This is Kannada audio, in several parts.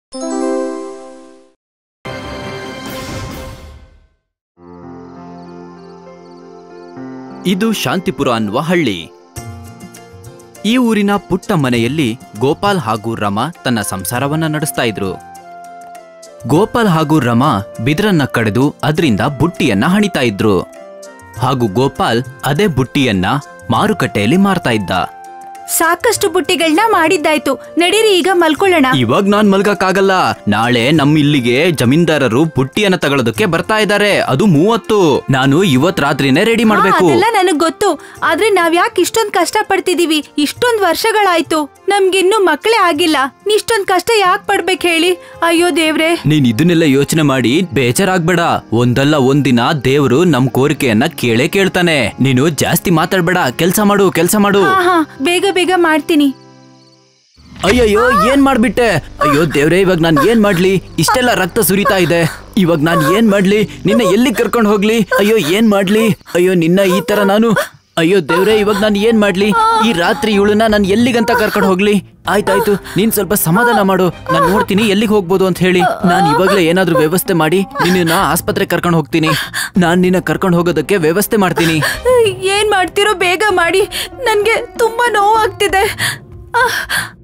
ಇದು ಶಾಂತಿಪುರ ಅನ್ನುವ ಹಳ್ಳಿ ಈ ಊರಿನ ಪುಟ್ಟ ಮನೆಯಲ್ಲಿ ಗೋಪಾಲ್ ಹಾಗೂ ರಮಾ ತನ್ನ ಸಂಸಾರವನ್ನ ನಡೆಸ್ತಾ ಇದ್ರು ಗೋಪಾಲ್ ಹಾಗೂ ರಮಾ ಬಿದಿರನ್ನ ಕಡೆದು ಅದರಿಂದ ಬುಟ್ಟಿಯನ್ನ ಹಣಿತಾ ಇದ್ರು ಹಾಗೂ ಗೋಪಾಲ್ ಅದೇ ಬುಟ್ಟಿಯನ್ನ ಮಾರುಕಟ್ಟೆಯಲ್ಲಿ ಮಾರ್ತಾ ಇದ್ದ ಸಾಕಷ್ಟು ಬುಟ್ಟಿಗಳನ್ನ ಮಾಡಿದ್ದಾಯ್ತು ನಡೀರಿ ಈಗ ಮಲ್ಕೊಳ್ಳೋಣ ಇವಾಗ ನಾನ್ ಮಲ್ಗಕ್ಕಾಗಲ್ಲ ನಾಳೆ ನಮ್ಮ ಇಲ್ಲಿಗೆ ಜಮೀನ್ದಾರರು ಬುಟ್ಟಿಯನ್ನ ತಗೊಳ್ಳೋದಕ್ಕೆ ಬರ್ತಾ ಇದ್ದಾರೆ ಅದು ಮೂವತ್ತು ನಾನು ಇವತ್ ರಾತ್ರಿನೇ ರೆಡಿ ಹಾ, ಮಾಡ್ಬೇಕು ಅದೆಲ್ಲ ನನಗ್ ಗೊತ್ತು ಆದ್ರೆ ನಾವ್ ಯಾಕೆ ಇಷ್ಟೊಂದ್ ಕಷ್ಟ ಪಡ್ತಿದೀವಿ ಇಷ್ಟೊಂದ್ ವರ್ಷಗಳಾಯ್ತು ನಮ್ಗಿನ್ನೂ ಮಕ್ಕಳೇ ಆಗಿಲ್ಲ ಇಷ್ಟೊಂದ್ ಕಷ್ಟ ಯಾಕೆ ಪಡ್ಬೇಕು ಹೇಳಿ ಅಯ್ಯೋ ದೇವ್ರೆ ನೀನ್ ಇದನ್ನೆಲ್ಲ ಯೋಚನೆ ಮಾಡಿ ಬೇಜಾರಾಗ್ಬೇಡ ಒಂದಲ್ಲ ಒಂದಿನ ದೇವ್ರು ನಮ್ ಕೋರಿಕೆಯನ್ನ ಕೇಳೇ ಕೇಳ್ತಾನೆ ನೀನು ಜಾಸ್ತಿ ಮಾತಾಡ್ಬೇಡ ಕೆಲ್ಸ ಮಾಡು ಕೆಲ್ಸ ಮಾಡು ಹಾ ಹಾ ಬೇಗ ಬೇಗ ಮಾಡ್ತೀನಿ ಅಯ್ಯಯ್ಯೋ ಏನ್ ಮಾಡ್ಬಿಟ್ಟೆ ಅಯ್ಯೋ ದೇವ್ರೇ ಇವಾಗ ನಾನ್ ಏನ್ ಮಾಡ್ಲಿ ಇಷ್ಟೆಲ್ಲ ರಕ್ತ ಸುರಿತಾ ಇದೆ ಇವಾಗ ನಾನ್ ಏನ್ ಮಾಡ್ಲಿ ನಿನ್ನ ಎಲ್ಲಿ ಕರ್ಕೊಂಡು ಹೋಗ್ಲಿ ಅಯ್ಯೋ ಏನ್ ಮಾಡ್ಲಿ ಅಯ್ಯೋ ನಿನ್ನ ಈ ತರ ನಾನು ಅಯ್ಯೋ ದೇವ್ರೇ ಇವಾಗ ನಾನ್ ಏನ್ ಮಾಡ್ಲಿ ಈ ರಾತ್ರಿ ಇವಳನ್ನ ನಾನ್ ಎಲ್ಲಿಗಂತ ಕರ್ಕೊಂಡು ಹೋಗ್ಲಿ ಆಯ್ತಾಯ್ತು ನೀನ್ ಸ್ವಲ್ಪ ಸಮಾಧಾನ ಮಾಡು ನಾನ್ ನೋಡ್ತೀನಿ ಎಲ್ಲಿಗೆ ಹೋಗ್ಬೋದು ಅಂತ ಹೇಳಿ ನಾನ್ ಇವಾಗ್ಲೇ ಏನಾದ್ರೂ ವ್ಯವಸ್ಥೆ ಮಾಡಿ ನಿನ್ನ ಆಸ್ಪತ್ರೆ ಕರ್ಕೊಂಡು ಹೋಗ್ತೀನಿ ನಾನ್ ನಿನ್ನ ಕರ್ಕೊಂಡು ಹೋಗೋದಕ್ಕೆ ವ್ಯವಸ್ಥೆ ಮಾಡ್ತೀನಿ ಏನ್ ಮಾಡ್ತಿರೋ ಬೇಗ ಮಾಡಿ ನನ್ಗೆ ತುಂಬಾ ನೋವಾಗ್ತಿದೆ ಆಹ್,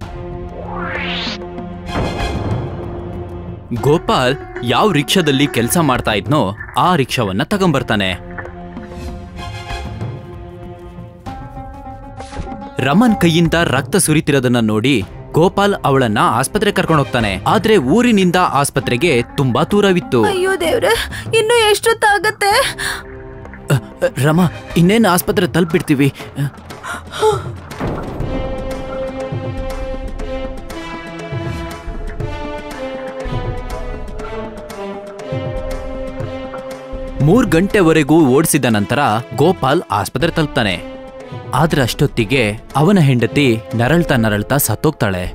ಗೋಪಾಲ್ ಯಾವ ರಿಕ್ಷಾದಲ್ಲಿ ಕೆಲಸ ಮಾಡ್ತಾ ಇದ್ನೋ ಆ ರಿಕ್ಷಾವನ್ನ ತಗೊಂಬರ್ತಾನೆ ರಮನ್ ಕೈಯಿಂದ ರಕ್ತ ಸುರಿತಿರೋದನ್ನ ನೋಡಿ ಗೋಪಾಲ್ ಅವಳನ್ನ ಆಸ್ಪತ್ರೆ ಕರ್ಕೊಂಡು ಹೋಗ್ತಾನೆ ಆದ್ರೆ ಊರಿನಿಂದ ಆಸ್ಪತ್ರೆಗೆ ತುಂಬಾ ದೂರವಿತ್ತು ಅಯ್ಯೋ ದೇವ್ರೆ ಇನ್ನು ಎಷ್ಟೊತ್ತಾಗತ್ತೆ ಅ, ಅ, ರಮ ಇನ್ನೇನು ಆಸ್ಪತ್ರೆ ತಲುಪಿಡ್ತೀವಿ ಮೂರ್ ಗಂಟೆವರೆಗೂ ಓಡಿಸಿದ ನಂತರ ಗೋಪಾಲ್ ಆಸ್ಪತ್ರೆ ತಲುಪ್ತಾನೆ ಆದ್ರೆ ಅಷ್ಟೊತ್ತಿಗೆ ಅವನ ಹೆಂಡತಿ ನರಳ್ತಾ ನರಳ್ತಾ ಸತ್ತೋಗ್ತಾಳೆ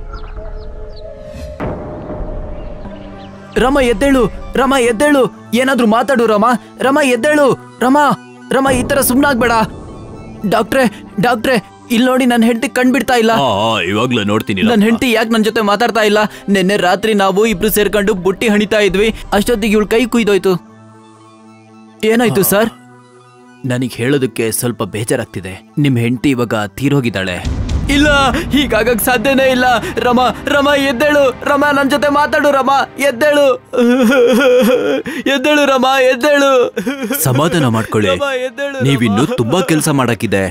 ರಮ ಎದ್ದೇಳು ರಮ ಎದ್ದೇಳು ಏನಾದ್ರೂ ಮಾತಾಡು ರಮ ರಮ ಎದ್ದೇಳು ರಮ ರಮ ಈ ತರ ಸುಮ್ನಾಗ್ಬೇಡ ಡಾಕ್ಟ್ರೆ ಡಾಕ್ಟ್ರೆ ಇಲ್ಲಿ ನೋಡಿ ನನ್ನ ಹೆಂಡತಿ ಕಣ್ಬಿಡ್ತಾ ಇಲ್ಲ ಇವಾಗ್ಲೂ ನೋಡ್ತೀನಿ ನನ್ನ ಹೆಂಡತಿ ಯಾಕೆ ನನ್ನ ಜೊತೆ ಮಾತಾಡ್ತಾ ಇಲ್ಲ ನಿನ್ನೆ ರಾತ್ರಿ ನಾವು ಇಬ್ರು ಸೇರ್ಕೊಂಡು ಬುಟ್ಟಿ ಹಣಿತಾ ಇದ್ವಿ ಅಷ್ಟೊತ್ತಿಗೆ ಇವಳು ಕೈ ಕುಯ್ದೋಯ್ತು ಏನಾಯ್ತು ಸರ್ ನನಗೆ ಹೇಳೋದಕ್ಕೆ ಸ್ವಲ್ಪ ಬೇಜಾರಾಗ್ತಿದೆ ನಿಮ್ ಹೆಂಡತಿ ಇವಾಗ ತೀರೋಗಿದ್ದಾಳೆ ಇಲ್ಲ ಹೀಗಾಗಕ್ ಸಾಧ್ಯನೇ ಇಲ್ಲ ರಮ ರಮ ಎದ್ದೇಳು ರಮ ನನ್ ಜೊತೆ ಮಾತಾಡು ರಮ ಎದ್ದೇಳು ಎದ್ದೇಳು ರಮ ಎದ್ದೇಳು ಸಮಾಧಾನ ಮಾಡ್ಕೊಳ್ಳಿ ನೀವಿನ್ನು ತುಂಬಾ ಕೆಲಸ ಮಾಡಕ್ಕಿದೆ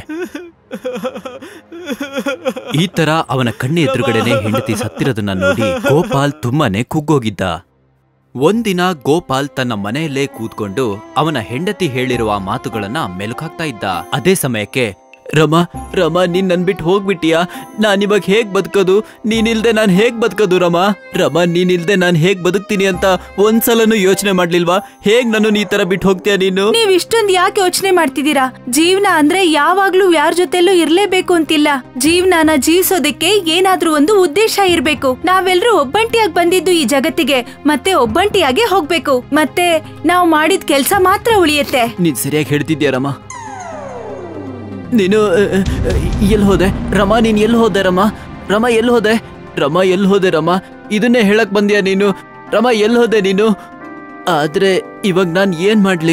ಈ ತರ ಅವನ ಕಣ್ಣಿ ಎದುರುಗಡೆನೆ ಹೆಂಡತಿ ಸತ್ತಿರೋದನ್ನ ನೋಡಿ ಗೋಪಾಲ್ ತುಂಬಾನೇ ಕುಗ್ಗೋಗಿದ್ದ ಒಂದಿನ ಗೋಪಾಲ್ ತನ್ನ ಮನೆಯಲ್ಲೇ ಕೂತ್ಕೊಂಡು ಅವನ ಹೆಂಡತಿ ಹೇಳಿರುವ ಮಾತುಗಳನ್ನ ಮೆಲುಕಾಗ್ತಾ ಇದ್ದ ಅದೇ ಸಮಯಕ್ಕೆ ರಮ ರಮ ನೀನ್ ನನ್ ಬಿಟ್ಟು ಹೋಗ್ಬಿಟ್ಟಿಯಾ ನಾನಿವಾಗ ಹೇಗ್ ಬದುಕೋದು ನೀನಿಲ್ದೆ ನಾನ್ ಹೇಗ್ ಬದುಕೋದು ರಮ ರಮ ನೀನಿಲ್ದೆ ನಾನ್ ಹೇಗ್ ಬದುಕ್ತೀನಿ ಅಂತ ಒಂದ್ಸಲನೂ ಯೋಚನೆ ಮಾಡ್ಲಿಲ್ವಾ ಹೇಗ್ ನನ್ನ ಈ ತರ ಬಿಟ್ಟು ಹೋಗ್ತೀಯ ನೀನು ನೀವ್ ಇಷ್ಟೊಂದ್ ಯಾಕೆ ಯೋಚನೆ ಮಾಡ್ತಿದ್ದೀರಾ ಜೀವನ ಅಂದ್ರೆ ಯಾವಾಗ್ಲೂ ಯಾರ ಜೊತೆಲೂ ಇರ್ಲೇಬೇಕು ಅಂತಿಲ್ಲ ಜೀವನನ ಜೀವಿಸೋದಕ್ಕೆ ಏನಾದ್ರೂ ಒಂದು ಉದ್ದೇಶ ಇರ್ಬೇಕು ನಾವೆಲ್ಲರೂ ಒಬ್ಬಂಟಿಯಾಗಿ ಬಂದಿದ್ದು ಈ ಜಗತ್ತಿಗೆ ಮತ್ತೆ ಒಬ್ಬಂಟಿಯಾಗೆ ಹೋಗ್ಬೇಕು ಮತ್ತೆ ನಾವು ಮಾಡಿದ ಕೆಲ್ಸ ಮಾತ್ರ ಉಳಿಯತ್ತೆ ನೀನ್ ಸರಿಯಾಗಿ ಹೇಳ್ತಿದ್ಯಾ ರಮ ನೀನು ಎಲ್ಲಿ ಹೋದೆ ರಮ ನೀನ್ ಎಲ್ಲಿ ಹೋದೆ ರಮ ರಮ ಎಲ್ಲಿ ಹೋದೆ ರಮ ಎಲ್ಲಿ ಹೋದೆ ರಮ ಇದನ್ನೇ ಹೇಳಕ್ ಬಂದ್ಯಾ ನೀನು ರಮ ಎಲ್ಲಿ ಹೋದೆ ನೀನು ಆದ್ರೆ ಇವಾಗ ನಾನ್ ಏನ್ ಮಾಡ್ಲಿ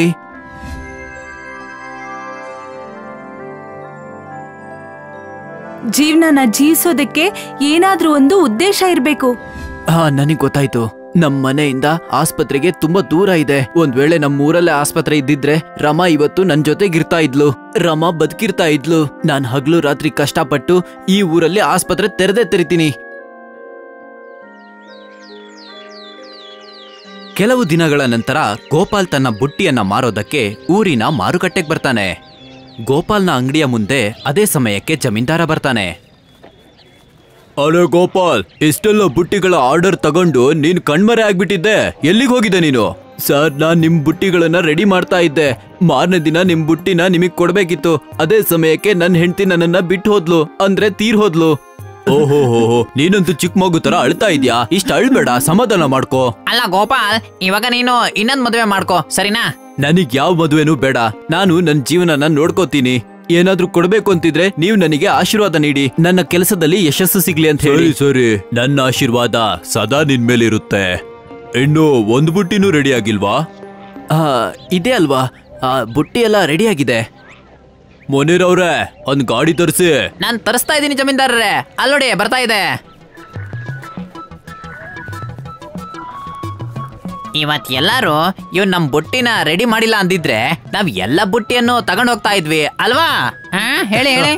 ಜೀವನನ ಜೀವಿಸೋದಕ್ಕೆ ಏನಾದ್ರೂ ಒಂದು ಉದ್ದೇಶ ಇರ್ಬೇಕು ಹಾ ನನಗ್ ಗೊತ್ತಾಯ್ತು ನಮ್ ಮನೆಯಿಂದ ಆಸ್ಪತ್ರೆಗೆ ತುಂಬಾ ದೂರ ಇದೆ ಒಂದ್ ವೇಳೆ ನಮ್ ಊರಲ್ಲೇ ಆಸ್ಪತ್ರೆ ಇದ್ದಿದ್ರೆ ರಮಾ ಇವತ್ತು ನನ್ ಜೊತೆಗಿರ್ತಾ ಇದ್ಲು ರಮಾ ಬದುಕಿರ್ತಾ ಇದ್ಲು ನಾನ್ ಹಗ್ಲು ರಾತ್ರಿ ಕಷ್ಟಪಟ್ಟು ಈ ಊರಲ್ಲಿ ಆಸ್ಪತ್ರೆ ತೆರೆದೇ ತೆರಿತೀನಿ ಕೆಲವು ದಿನಗಳ ನಂತರ ಗೋಪಾಲ್ ತನ್ನ ಬುಟ್ಟಿಯನ್ನ ಮಾರೋದಕ್ಕೆ ಊರಿನ ಮಾರುಕಟ್ಟೆಗೆ ಬರ್ತಾನೆ ಗೋಪಾಲ್ನ ಅಂಗಡಿಯ ಮುಂದೆ ಅದೇ ಸಮಯಕ್ಕೆ ಜಮೀನ್ದಾರ ಬರ್ತಾನೆ ಅರೆ ಗೋಪಾಲ್ ಇಷ್ಟೆಲ್ಲ ಬುಟ್ಟಿಗಳ ಆರ್ಡರ್ ತಗೊಂಡು ನೀನ್ ಕಣ್ಮರೆ ಆಗ್ಬಿಟ್ಟಿದ್ದೆ ಎಲ್ಲಿಗೆ ಹೋಗಿದೆ ನೀನು ಸರ್ ನಾನ್ ನಿಮ್ ಬುಟ್ಟಿಗಳನ್ನ ರೆಡಿ ಮಾಡ್ತಾ ಇದ್ದೆ ಮಾರನೇ ದಿನ ನಿಮ್ ಬುಟ್ಟಿನ ನಿಮಗ್ ಕೊಡ್ಬೇಕಿತ್ತು ಅದೇ ಸಮಯಕ್ಕೆ ನನ್ ಹೆಂಡತಿ ನನ್ನನ್ನ ಬಿಟ್ಟು ಹೋದ್ಲು ಅಂದ್ರೆ ತೀರ್ ಹೋದ್ಲು ಓಹೋ ಹೋ ನೀನಂತೂ ಚಿಕ್ಕ ಮಗು ತರ ಅಳ್ತಾ ಇದ್ಯಾ ಇಷ್ಟ ಅಳ್ಬೇಡ ಸಮಾಧಾನ ಮಾಡ್ಕೋ ಅಲ್ಲ ಗೋಪಾಲ್ ಇವಾಗ ನೀನು ಇನ್ನೊಂದ್ ಮದುವೆ ಮಾಡ್ಕೋ ಸರಿನಾ ನನಗ್ ಯಾವ ಮದುವೆನೂ ಬೇಡ ನಾನು ನನ್ ಜೀವನನ ನೋಡ್ಕೋತೀನಿ ಏನಾದ್ರೂ ಕೊಡ್ಬೇಕು ಅಂತಿದ್ರೆ ನೀವು ನನಗೆ ಆಶೀರ್ವಾದ ನೀಡಿ ನನ್ನ ಕೆಲಸದಲ್ಲಿ ಯಶಸ್ಸು ಸಿಗ್ಲಿ ಅಂತ ಹೇಳಿ ಸರಿ ನನ್ನ ಆಶೀರ್ವಾದ ಸದಾ ನಿನ್ ಮೇಲೆ ಇರುತ್ತೆ ಇನ್ನು ಒಂದು ಬುಟ್ಟಿನೂ ರೆಡಿ ಆಗಿಲ್ವಾ ಇದೆ ಅಲ್ವಾ ಆ, ಬುಟ್ಟಿ ಎಲ್ಲ ರೆಡಿ ಆಗಿದೆ ಮೊನೇರವ್ರೆ ಒಂದ್ ಗಾಡಿ ತರಿಸಿ ನಾನ್ ತರಿಸ್ತಾ ಇದ್ದೀನಿ ಜಮೀನ್ದಾರರೇ ಅಲ್ಲೋಡಿ ಬರ್ತಾ ಇದೆ ಇವತ್ ಎಲ್ಲಾರು ಇವ್ ನಮ್ ಬುಟ್ಟಿನ ರೆಡಿ ಮಾಡಿಲ್ಲ ಅಂದಿದ್ರೆ ನಾವ್ ಎಲ್ಲ ಬುಟ್ಟಿಯನ್ನು ತಗೊಂಡ್ ಹೋಗ್ತಾ ಇದ್ವಿ ಅಲ್ವಾ ಹಾ ಹೇಳಿ ಹೇಳಿ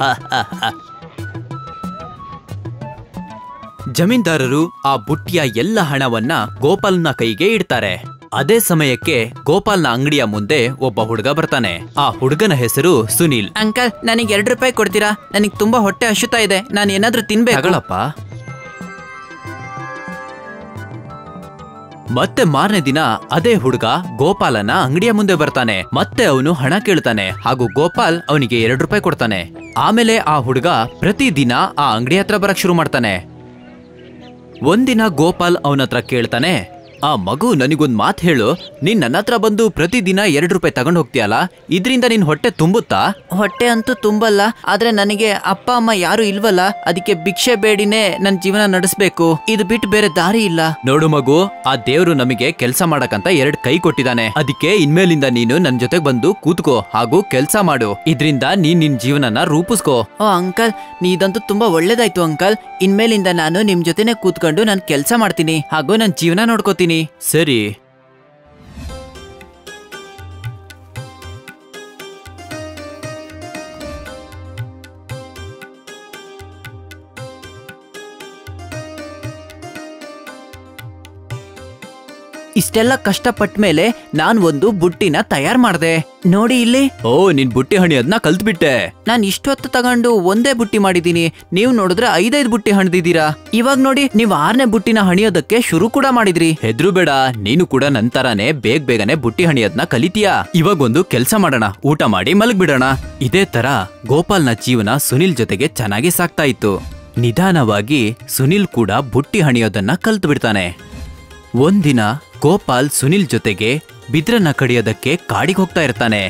ಜಮೀನ್ದಾರರು ಆ ಬುಟ್ಟಿಯ ಎಲ್ಲ ಹಣವನ್ನ ಗೋಪಾಲ್ನ ಕೈಗೆ ಇಡ್ತಾರೆ ಅದೇ ಸಮಯಕ್ಕೆ ಗೋಪಾಲ್ನ ಅಂಗಡಿಯ ಮುಂದೆ ಒಬ್ಬ ಹುಡುಗ ಬರ್ತಾನೆ ಆ ಹುಡುಗನ ಹೆಸರು ಸುನಿಲ್ ಅಂಕಲ್ ನನಗೆ ಎರಡು ರೂಪಾಯಿ ಕೊಡ್ತೀರಾ ನನಗೆ ತುಂಬಾ ಹೊಟ್ಟೆ ಹಸುತ್ತಾ ಇದೆ ನಾನು ಏನಾದ್ರೂ ತಿನ್ಬೇಕು ತಗಳಪ್ಪ ಮತ್ತೆ ಮಾರನೇ ದಿನ ಅದೇ ಹುಡುಗ ಗೋಪಾಲನ ಅಂಗಡಿಯ ಮುಂದೆ ಬರ್ತಾನೆ ಮತ್ತೆ ಅವನು ಹಣ ಕೇಳ್ತಾನೆ ಹಾಗೂ ಗೋಪಾಲ್ ಅವನಿಗೆ ಎರಡು ರೂಪಾಯಿ ಕೊಡ್ತಾನೆ ಆಮೇಲೆ ಆ ಹುಡುಗ ಪ್ರತಿದಿನ ಆ ಅಂಗಡಿ ಹತ್ರ ಬರಕ್ ಶುರು ಮಾಡ್ತಾನೆ ಒಂದಿನ ಗೋಪಾಲ್ ಅವನ ಹತ್ರ ಕೇಳ್ತಾನೆ ಆ ಮಗು ನನಗೊಂದ್ ಮಾತ್ ಹೇಳು ನೀನ್ ನನ್ನ ಹತ್ರ ಬಂದು ಪ್ರತಿದಿನ ಎರಡು ರೂಪಾಯಿ ತಗೊಂಡ್ ಹೋಗ್ತೀಯಲ್ಲ ಇದ್ರಿಂದ ನಿನ್ ಹೊಟ್ಟೆ ತುಂಬುತ್ತಾ ಹೊಟ್ಟೆ ಅಂತೂ ತುಂಬಲ್ಲ ಆದ್ರೆ ನನಗೆ ಅಪ್ಪ ಅಮ್ಮ ಯಾರು ಇಲ್ವಲ್ಲ ಅದಕ್ಕೆ ಭಿಕ್ಷೆ ಬೇಡಿನೇ ನನ್ನ ಜೀವನ ನಡೆಸ್ಬೇಕು ಇದು ಬಿಟ್ಟು ಬೇರೆ ದಾರಿ ಇಲ್ಲ ನೋಡು ಮಗು ಆ ದೇವ್ರು ನಮಗೆ ಕೆಲ್ಸ ಮಾಡಕಂತ ಎರಡ್ ಕೈ ಕೊಟ್ಟಿದ್ದಾನೆ ಅದಕ್ಕೆ ಇನ್ಮೇಲಿಂದ ನೀನು ನನ್ ಜೊತೆಗ್ ಬಂದು ಕೂತ್ಕೋ ಹಾಗೂ ಕೆಲ್ಸ ಮಾಡು ಇದ್ರಿಂದ ನೀನ್ ನಿನ್ ಜೀವನನ ರೂಪಿಸ್ಕೋ ಓ ಅಂಕಲ್ ನೀ ಇದಂತೂ ತುಂಬಾ ಒಳ್ಳೇದಾಯ್ತು ಅಂಕಲ್ ಇನ್ಮೇಲಿಂದ ನಾನು ನಿಮ್ ಜೊತೆನೆ ಕೂತ್ಕೊಂಡು ನಾನು ಕೆಲಸ ಮಾಡ್ತೀನಿ ಹಾಗೂ ನನ್ನ ಜೀವನ ನೋಡ್ಕೋತೀನಿ ಸರಿ ಇಷ್ಟೆಲ್ಲ ಕಷ್ಟಪಟ್ಟ ಮೇಲೆ ನಾನ್ ಒಂದು ಬುಟ್ಟಿನ ತಯಾರ್ ಮಾಡ್ದೆ ನೋಡಿ ಇಲ್ಲಿ ಓ ನಿನ್ ಬುಟ್ಟಿ ಹಣಿ ಅದನ್ನ ಕಲ್ತ್ಬಿಟ್ಟೆ ನಾನ್ ಇಷ್ಟೊತ್ತು ತಗೊಂಡು ಒಂದೇ ಬುಟ್ಟಿ ಮಾಡಿದೀನಿ ನೀವು ನೋಡಿದ್ರೆ ಐದೈದು ಬುಟ್ಟಿ ಹಣ್ದಿದ್ದೀರಾ ಇವಾಗ ನೋಡಿ ನೀವು ಆರನೇ ಬುಟ್ಟಿನ ಹಣಿಯೋದಕ್ಕೆ ಶುರು ಕೂಡ ಮಾಡಿದ್ರಿ ಹೆದ್ರು ಬೇಡ ನೀನು ಕೂಡ ನಂತರನೇ ಬೇಗ ಬೇಗನೆ ಬುಟ್ಟಿ ಹಣಿಯದ್ನ ಕಲಿತೀಯಾ ಇವಾಗೊಂದು ಕೆಲ್ಸ ಮಾಡೋಣ ಊಟ ಮಾಡಿ ಮಲಗ್ಬಿಡೋಣ ಇದೇ ತರ ಗೋಪಾಲ್ನ ಜೀವನ ಸುನಿಲ್ ಜೊತೆಗೆ ಚೆನ್ನಾಗಿ ಸಾಕ್ತಾ ಇತ್ತು ನಿಧಾನವಾಗಿ ಸುನಿಲ್ ಕೂಡ ಬುಟ್ಟಿ ಹಣಿಯೋದನ್ನ ಕಲ್ತು ಬಿಡ್ತಾನೆ ಒಂದಿನ ಗೋಪಾಲ್ ಸುನಿಲ್ ಜೊತೆಗೆ ಬಿದ್ರನ್ನ ಕಡಿಯೋದಕ್ಕೆ ಕಾಡಿಗೆ ಹೋಗ್ತಾ ಇರ್ತಾನೆ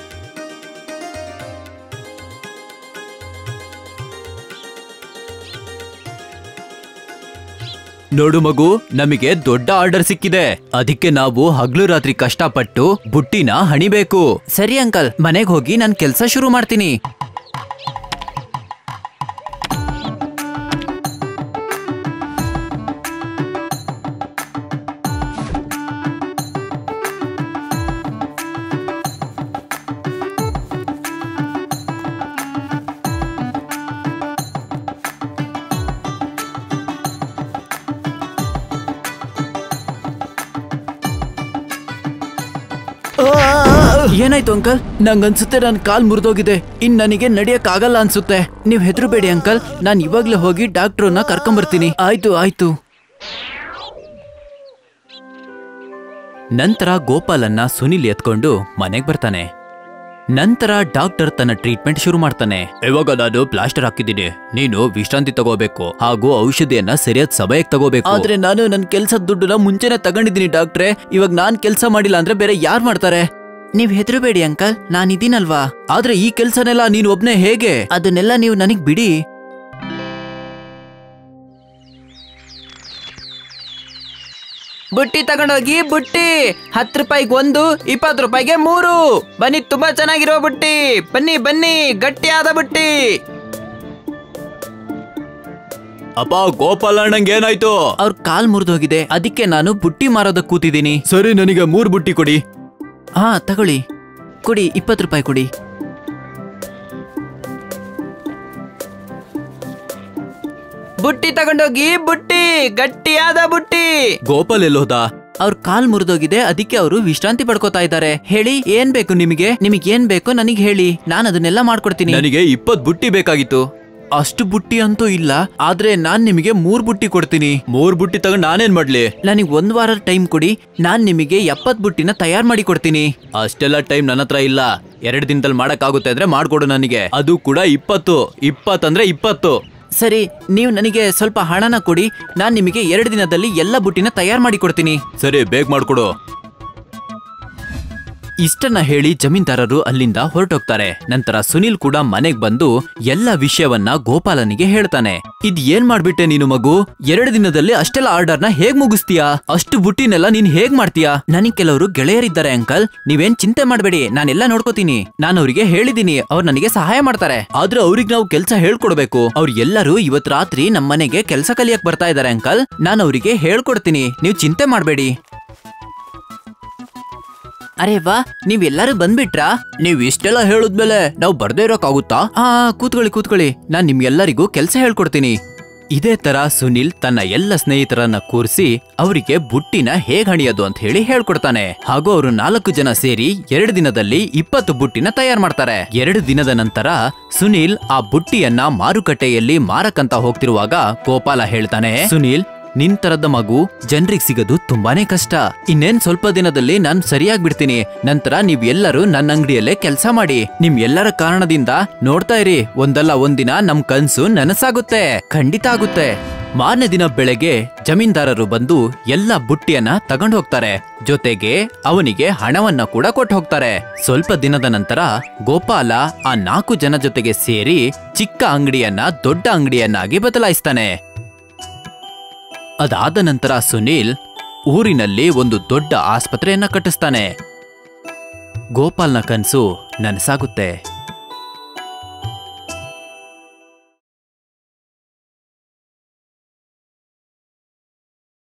ನೋಡು ಮಗು ನಮಗೆ ದೊಡ್ಡ ಆರ್ಡರ್ ಸಿಕ್ಕಿದೆ ಅದಕ್ಕೆ ನಾವು ಹಗ್ಲು ರಾತ್ರಿ ಕಷ್ಟಪಟ್ಟು ಬುಟ್ಟಿನ ಹಣಿಬೇಕು ಸರಿ ಅಂಕಲ್ ಮನೆಗೆ ಹೋಗಿ ನಾನು ಕೆಲಸ ಶುರು ಮಾಡ್ತೀನಿ ಏನಾಯ್ತು ಅಂಕಲ್ ನಂಗನ್ಸುತ್ತೆ ನನ್ನ ಕಾಲ್ ಮುರಿದೋಗಿದೆ ಇನ್ ನನಗೆ ನಡಿಯಕ್ ಆಗಲ್ಲ ಅನ್ಸುತ್ತೆ ನೀವ್ ಹೆದರಬೇಡಿ ಅಂಕಲ್ ನಾನ್ ಇವಾಗ್ಲೇ ಹೋಗಿ ಡಾಕ್ಟ್ರನ್ನ ಕರ್ಕೊಂಬರ್ತೀನಿ ಆಯ್ತು ಆಯ್ತು ನಂತರ ಗೋಪಾಲನ್ನ ಸುನಿಲ್ ಎತ್ಕೊಂಡು ಮನೆಗ್ ಬರ್ತಾನೆ ನಂತರ ಡಾಕ್ಟರ್ ತನ್ನ ಟ್ರೀಟ್ಮೆಂಟ್ ಶುರು ಮಾಡ್ತಾನೆ ಇವಾಗ ನಾನು ಪ್ಲಾಸ್ಟರ್ ಹಾಕಿದ್ದೀನಿ ನೀನು ವಿಶ್ರಾಂತಿ ತಗೋಬೇಕು ಹಾಗೂ ಔಷಧಿಯನ್ನ ಸರಿಯಾದ ಸಮಯಕ್ಕೆ ತಗೋಬೇಕು ಆದ್ರೆ ನಾನು ನನ್ನ ಕೆಲ್ಸದ ದುಡ್ಡನ್ನ ಮುಂಚೆನೆ ತಗೊಂಡಿದ್ದೀನಿ ಡಾಕ್ಟ್ರೆ ಇವಾಗ ನಾನ್ ಕೆಲ್ಸ ಮಾಡಿಲ್ಲ ಅಂದ್ರೆ ಬೇರೆ ಯಾರ್ ಮಾಡ್ತಾರೆ ನೀವ್ ಹೆದರಬೇಡಿ ಅಂಕಲ್ ನಾನಿದ್ದೀನಲ್ವಾ ಆದ್ರೆ ಈ ಕೆಲ್ಸನೆಲ್ಲ ನೀನು ಒಬ್ನೇ ಹೇಗೆ ಅದನ್ನೆಲ್ಲ ನೀವು ನನಗ್ ಬಿಡಿ ಬುಟ್ಟಿ ತಗೊಂಡೋಗಿ ಬುಟ್ಟಿ ಹತ್ತು ರೂಪಾಯಿಗೆ ಒಂದು ಇಪ್ಪತ್ತು ರೂಪಾಯಿಗೆ ಮೂರು ಬನ್ನಿ ತುಂಬಾ ಚೆನ್ನಾಗಿರೋ ಬುಟ್ಟಿ ಬನ್ನಿ ಬನ್ನಿ ಗಟ್ಟಿಯಾದ ಬುಟ್ಟಿ ಅಪ್ಪ ಗೋಪಾಲ ಅಣ್ಣಂಗೆ ಏನಾಯ್ತು ಅವ್ರ ಕಾಲ್ ಮುರಿದೋಗಿದೆ ಅದಕ್ಕೆ ನಾನು ಬುಟ್ಟಿ ಮಾರೋದಕ್ಕೆ ಕೂತಿದ್ದೀನಿ ಸರಿ ನನಗೆ ಮೂರ್ ಬುಟ್ಟಿ ಕೊಡಿ ಹಾ ತಗೊಳ್ಳಿ ಕೊಡಿ ಇಪ್ಪತ್ತು ರೂಪಾಯಿ ಕೊಡಿ ಬುಟ್ಟಿ ತಗೊಂಡೋಗಿ ಬುಟ್ಟಿ ಗಟ್ಟಿಯಾದ ಬುಟ್ಟಿ ಗೋಪಾಲ್ ಎಲ್ಲೋದ ಅವ್ರ ಕಾಲ್ ಮುರಿದೋಗಿದೆ ಅದಕ್ಕೆ ಅವರು ವಿಶ್ರಾಂತಿ ಪಡ್ಕೋತಾ ಇದ್ದಾರೆ ಹೇಳಿ ಏನ್ ಬೇಕು ನಿಮಗೆ ನಿಮಗೆ ಏನ್ ಬೇಕು ನನಗೆ ಹೇಳಿ ನಾನು ಅದನ್ನೆಲ್ಲ ಮಾಡ್ಕೊಡ್ತೀನಿ ನನಗೆ ಇಪ್ಪತ್ ಬುಟ್ಟಿ ಬೇಕಾಗಿತ್ತು ಅಷ್ಟು ಬುಟ್ಟಿ ಅಂತೂ ಇಲ್ಲ ಆದ್ರೆ ನಾನ್ ನಿಮಗೆ ಮೂರ್ ಬುಟ್ಟಿ ಕೊಡ್ತೀನಿ ಮೂರ್ ಬುಟ್ಟಿ ತಗೊಂಡ್ ನಾನೇನ್ ಮಾಡ್ಲಿ ನನಗೆ ಒಂದ್ ವಾರ ಟೈಮ್ ಕೊಡಿ ನಾನ್ ನಿಮಗೆ ಎಪ್ಪತ್ ಬುಟ್ಟಿನ ತಯಾರು ಮಾಡಿ ಕೊಡ್ತೀನಿ ಅಷ್ಟೆಲ್ಲ ಟೈಮ್ ನನ್ನ ಹತ್ರ ಇಲ್ಲ ಎರಡ್ ದಿನದಲ್ಲಿ ಮಾಡಕ್ಕಾಗುತ್ತೆ ಅಂದ್ರೆ ಮಾಡ್ಕೊಡು ನನಗೆ ಅದು ಕೂಡ ಇಪ್ಪತ್ತು ಇಪ್ಪತ್ತಂದ್ರೆ ಇಪ್ಪತ್ತು ಸರಿ ನೀವು ನನಗೆ ಸ್ವಲ್ಪ ಹಣನ ಕೊಡಿ ನಾನ್ ನಿಮಗೆ ಎರಡು ದಿನದಲ್ಲಿ ಎಲ್ಲ ಬುಟ್ಟಿನ ತಯಾರು ಮಾಡಿ ಕೊಡ್ತೀನಿ ಸರಿ ಬೇಗ ಮಾಡ್ಕೊಡು ಇಷ್ಟನ್ನ ಹೇಳಿ ಜಮೀನ್ದಾರರು ಅಲ್ಲಿಂದ ಹೊರಟೋಗ್ತಾರೆ ನಂತರ ಸುನಿಲ್ ಕೂಡ ಮನೆಗ್ ಬಂದು ಎಲ್ಲ ವಿಷಯವನ್ನ ಗೋಪಾಲನಿಗೆ ಹೇಳ್ತಾನೆ ಇದ್ ಏನ್ ಮಾಡ್ಬಿಟ್ಟೆ ನೀನು ಮಗು ಎರಡು ದಿನದಲ್ಲಿ ಅಷ್ಟೆಲ್ಲ ಆರ್ಡರ್ನ ಹೇಗ್ ಮುಗಿಸ್ತೀಯಾ ಅಷ್ಟು ಬುಟ್ಟಿನೆಲ್ಲ ನೀನ್ ಹೇಗ್ ಮಾಡ್ತೀಯಾ ನನಗ್ ಕೆಲವರು ಗೆಳೆಯರಿದ್ದಾರೆ ಅಂಕಲ್ ನೀವೇನ್ ಚಿಂತೆ ಮಾಡ್ಬೇಡಿ ನಾನೆಲ್ಲ ನೋಡ್ಕೋತೀನಿ ನಾನು ಅವ್ರಿಗೆ ಹೇಳಿದೀನಿ ಅವ್ರು ನನಗೆ ಸಹಾಯ ಮಾಡ್ತಾರೆ ಆದ್ರೆ ಅವ್ರಿಗೆ ನಾವು ಕೆಲ್ಸ ಹೇಳ್ಕೊಡ್ಬೇಕು ಅವ್ರು ಎಲ್ಲರೂ ಇವತ್ ರಾತ್ರಿ ನಮ್ ಮನೆಗೆ ಕೆಲ್ಸ ಕಲಿಯಕ್ ಬರ್ತಾ ಇದಾರೆ ಅಂಕಲ್ ನಾನು ಅವರಿಗೆ ಹೇಳ್ಕೊಡ್ತೀನಿ ನೀವು ಚಿಂತೆ ಮಾಡ್ಬೇಡಿ ಅರೆ ವಾ ನೀವೆಲ್ಲರೂ ಬಂದ್ಬಿಟ್ರಾ ನೀವ್ ಇಷ್ಟೆಲ್ಲ ಹೇಳುದ್ಮೇಲೆ ನಾವು ಬರ್ದೇ ಇರೋಕ್ಕಾಗುತ್ತಾ ಆ ಕೂತ್ಕೊಳ್ಳಿ ಕೂತ್ಕೊಳ್ಳಿ ನಾನ್ ನಿಮ್ಗೆಲ್ಲರಿಗೂ ಕೆಲ್ಸ ಹೇಳ್ಕೊಡ್ತೀನಿ ಇದೇ ತರ ಸುನಿಲ್ ತನ್ನ ಎಲ್ಲ ಸ್ನೇಹಿತರನ್ನ ಕೂರಿಸಿ ಅವರಿಗೆ ಬುಟ್ಟಿನ ಹೇಗ್ ಹಣಿಯೋದು ಅಂತ ಹೇಳಿ ಹೇಳ್ಕೊಡ್ತಾನೆ ಹಾಗೂ ಅವರು ನಾಲ್ಕು ಜನ ಸೇರಿ ಎರಡು ದಿನದಲ್ಲಿ ಇಪ್ಪತ್ತು ಬುಟ್ಟಿನ ತಯಾರು ಮಾಡ್ತಾರೆ ಎರಡು ದಿನದ ನಂತರ ಸುನಿಲ್ ಆ ಬುಟ್ಟಿಯನ್ನ ಮಾರುಕಟ್ಟೆಯಲ್ಲಿ ಮಾರಕಂತ ಹೋಗ್ತಿರುವಾಗ ಗೋಪಾಲ ಹೇಳ್ತಾನೆ ಸುನಿಲ್ ನಿನ್ ತರದ ಮಗು ಜನರಿಗೆ ಸಿಗೋದು ತುಂಬಾನೇ ಕಷ್ಟ ಇನ್ನೇನ್ ಸ್ವಲ್ಪ ದಿನದಲ್ಲಿ ನಾನ್ ಸರಿಯಾಗಿ ಬಿಡ್ತೀನಿ ನಂತರ ನೀವ್ ಎಲ್ಲರೂ ನನ್ನ ಅಂಗಡಿಯಲ್ಲೇ ಕೆಲಸ ಮಾಡಿ ನಿಮ್ ಎಲ್ಲರ ಕಾರಣದಿಂದ ನೋಡ್ತಾ ಇರಿ ಒಂದಲ್ಲ ಒಂದಿನ ನಮ್ ಕನ್ಸು ನನಸಾಗುತ್ತೆ ಖಂಡಿತ ಆಗುತ್ತೆ ಮಾರನೇ ದಿನ ಬೆಳಗ್ಗೆ ಜಮೀನ್ದಾರರು ಬಂದು ಎಲ್ಲ ಬುಟ್ಟಿಯನ್ನ ತಗೊಂಡು ಹೋಗ್ತಾರೆ ಜೊತೆಗೆ ಅವನಿಗೆ ಹಣವನ್ನ ಕೂಡ ಕೊಟ್ಟು ಹೋಗ್ತಾರೆ ಸ್ವಲ್ಪ ದಿನದ ನಂತರ ಗೋಪಾಲ ಆ ನಾಲ್ಕು ಜನ ಜೊತೆಗೆ ಸೇರಿ ಚಿಕ್ಕ ಅಂಗಡಿಯನ್ನ ದೊಡ್ಡ ಅಂಗಡಿಯನ್ನಾಗಿ ಬದಲಾಯಿಸ್ತಾನೆ ಅದಾದ ನಂತರ ಸುನೀಲ್ ಊರಿನಲ್ಲಿ ಒಂದು ದೊಡ್ಡ ಆಸ್ಪತ್ರೆಯನ್ನ ಕಟ್ಟಿಸ್ತಾನೆ ಗೋಪಾಲ್ನ ಕನ್ಸು ನನಸಾಗುತ್ತೆ